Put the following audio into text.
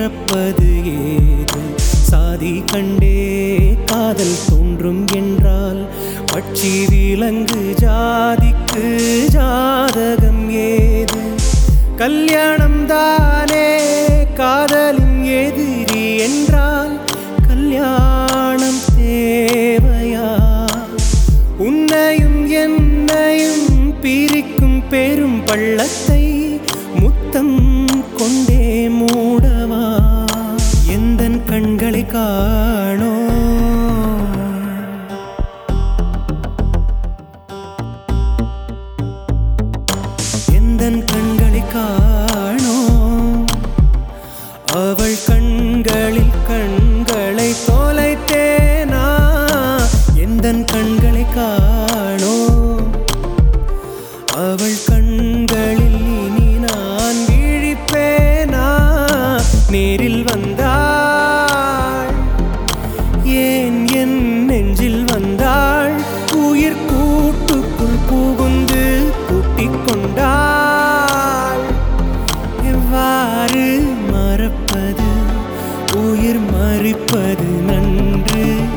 பிறப்பது ஏது சாதி கண்டே காதல் தோன்றும் என்றால் பட்சி விலங்கு ஜாதிக்கு ஜாதகம் ஏது கல்யாணம் தானே காதலின் எதிரி என்றால் கல்யாணம் தேவையா உன்னையும் என்னையும் பிரிக்கும் பெரும் பள்ளத்தை முத்தம் கொண்டே மூடவா எந்தன் கண்களை காணோ எந்தன் கண்களை காணோ அவள் கண்களில் கண்களை தொலைத்தேனா எந்தன் கண்களை காணோ அவள் கண்களில் இனி நான் விழிப்பேனா நேரில் வந்தாள் ஏன் என் நெஞ்சில் வந்தாள் உயிர் கூட்டுக்குள் புகுந்து கூட்டிக் கொண்டாள் எவ்வாறு மறப்பது உயிர் மறிப்பது நன்று